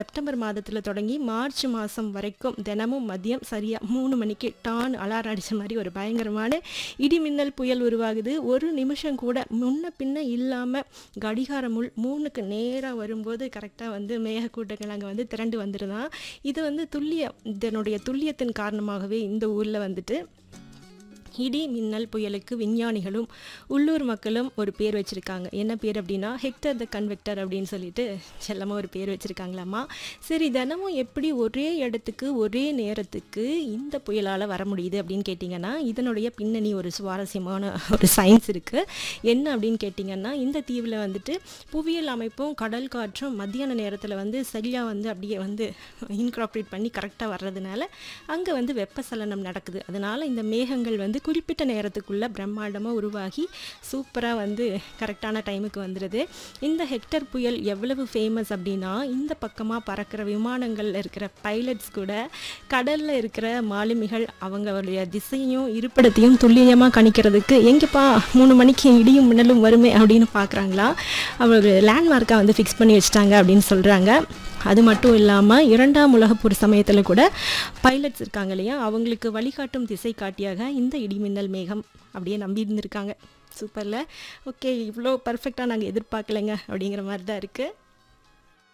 September மாதத்தில் தொடங்கி March மாதம் வரைக்கும் தினமும் மதியம் சரியாக மூணு மணிக்கு டான் அலாரம் அடித்த மாதிரி ஒரு பயங்கரமான இடிமின்னல் புயல் உருவாகுது ஒரு நிமிஷம் கூட முன்ன பின்ன இல்லாமல் கடிகாரம் முள் மூணுக்கு நேராக வரும்போது கரெக்டாக வந்து மேகக்கூட்டங்கள் அங்கே வந்து திரண்டு வந்துருதான் இது வந்து துல்லிய இதனுடைய துல்லியத்தின் காரணமாகவே இந்த ஊரில் வந்துட்டு இடி மின்னல் புயலுக்கு விஞ்ஞானிகளும் உள்ளூர் மக்களும் ஒரு பேர் வச்சுருக்காங்க என்ன பேர் அப்படின்னா ஹெக்டர் த கன்வெக்டர் அப்படின்னு சொல்லிட்டு செல்லமாக ஒரு பேர் வச்சுருக்காங்களாம்மா சரி தினமும் எப்படி ஒரே இடத்துக்கு ஒரே நேரத்துக்கு இந்த புயலால் வர முடியுது அப்படின்னு கேட்டிங்கன்னா இதனுடைய பின்னணி ஒரு சுவாரஸ்யமான ஒரு சயின்ஸ் இருக்குது என்ன அப்படின்னு கேட்டிங்கன்னா இந்த தீவில் வந்துட்டு புவியியல் அமைப்பும் கடல் காற்றும் மத்தியான நேரத்தில் வந்து சரியாக வந்து அப்படியே வந்து இன்கார்பரேட் பண்ணி கரெக்டாக வர்றதுனால அங்கே வந்து வெப்பசலனம் நடக்குது அதனால் இந்த மேகங்கள் வந்து குறிப்பிட்ட நேரத்துக்குள்ளே பிரம்மாண்டமாக உருவாகி சூப்பராக வந்து கரெக்டான டைமுக்கு வந்துடுது இந்த ஹெக்டர் புயல் எவ்வளவு ஃபேமஸ் அப்படின்னா இந்த பக்கமாக பறக்கிற விமானங்களில் இருக்கிற பைலட்ஸ் கூட கடலில் இருக்கிற மாலுமிகள் அவங்களுடைய திசையும் இருப்பிடத்தையும் துல்லியமாக கணிக்கிறதுக்கு எங்கேப்பா மூணு மணிக்கு இடியும் மின்னலும் வருமே அப்படின்னு பார்க்குறாங்களா அவங்க லேண்ட்மார்க்காக வந்து ஃபிக்ஸ் பண்ணி வச்சுட்டாங்க அப்படின்னு சொல்கிறாங்க அது மட்டும் இல்லாமல் இரண்டாம் உலகப்போர் சமயத்தில் கூட பைலட்ஸ் இருக்காங்க இல்லையா அவங்களுக்கு வழிகாட்டும் திசை காட்டியாக இந்த இடிமின்னல் மேகம் அப்படியே நம்பி இருந்திருக்காங்க சூப்பரில் ஓகே இவ்வளோ பர்ஃபெக்டாக நாங்கள் எதிர்பார்க்கலைங்க அப்படிங்கிற மாதிரி தான் இருக்குது